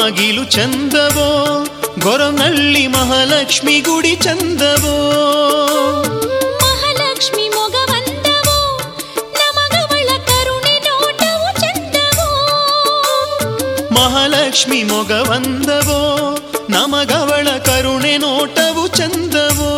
ಬಾಗಿಲು ಚಂದವೋ ಗೊರವನಳ್ಳಿ ಮಹಾಲಕ್ಷ್ಮಿ ಗುಡಿ ಚಂದವೋ ಮಹಾಲಕ್ಷ್ಮಿ ಮೊಗವಂದವೋ ನಮಗವಳ ಕರುಣೆ ನೋಟವು ಚಂದವೋ ಮಹಾಲಕ್ಷ್ಮಿ ಮೊಗವಂದವೋ ನಮಗವಳ ಕರುಣೆ ನೋಟವು ಚಂದವೋ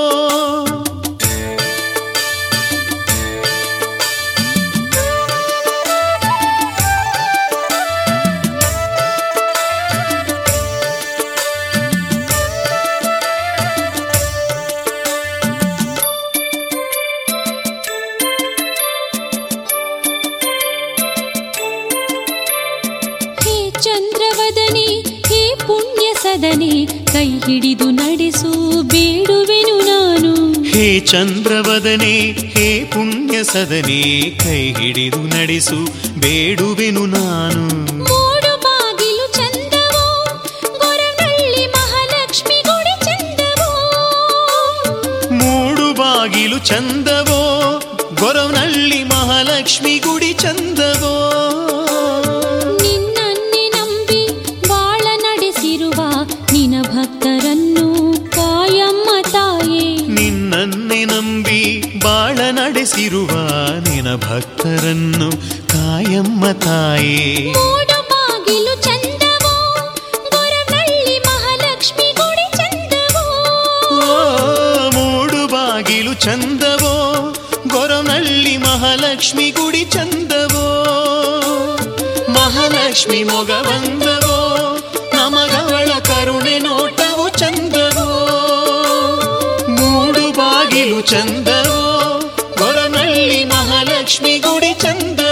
ಹೇ ಚಂದ್ರವದನೆ ಹೇ ಪುಣ್ಯ ಸದನೆ ಕೈ ಹಿಡಿದು ನಡೆಸು ಬೇಡುವೆನು ನಾನು ಹೇ ಚಂದ್ರವದನೆ ಹೇ ಪುಣ್ಯ ಸದನೆ ಕೈ ಹಿಡಿದು ನಡೆಸು ಬೇಡುವೆನು ನಾನು ಮೂಡು ಬಾಗಿಲು ಚಂದವೋ ಗೊರವನಳ್ಳಿ ಮಹಾಲಕ್ಷ್ಮಿ ಗುಡಿ ಚಂದವೋ ಮೂಡು ಬಾಗಿಲು ಚಂದವೋ ಗೊರವನಳ್ಳಿ ಮಹಾಲಕ್ಷ್ಮಿ ಗುಡಿ ಚಂದವೋ ನಿನ್ನನ್ನೇ ನಂಬಿ ಬಾಳ ನಡೆಸಿರುವ ನಿನ ಭಕ್ತರನ್ನು ಕಾಯಮ್ಮ ತಾಯೇ ನಿನ್ನನ್ನೇ ನಂಬಿ ಬಾಳ ನಡೆಸಿರುವ ನಿನ ಭಕ್ತರನ್ನು ಕಾಯಮ್ಮ ತಾಯೇ ಮೂಡು ಬಾಗಿಲು ಚಂದವೋ ಗೊರವನಳ್ಳಿ ಮಹಾಲಕ್ಷ್ಮಿ ಗುಡಿ ಚಂದವೋ ಓ, ಮೂಡು ಬಾಗಿಲು ಚಂದವೋ ಗೊರವನಳ್ಳಿ ಮಹಾಲಕ್ಷ್ಮಿ ಗುಡಿ ಚಂದವೋ ಮಹಾಲಕ್ಷ್ಮಿ ಮೊಗವಂದವೋ ನಮಗವಳ ಕರುಣೆ ನೋಟವು ಚಂದವೋ ಮೂಡು ಬಾಗಿಲು ಚಂದವೋ ಗೊರವನಳ್ಳಿ ಮಹಾಲಕ್ಷ್ಮಿ ಗುಡಿ ಚಂದ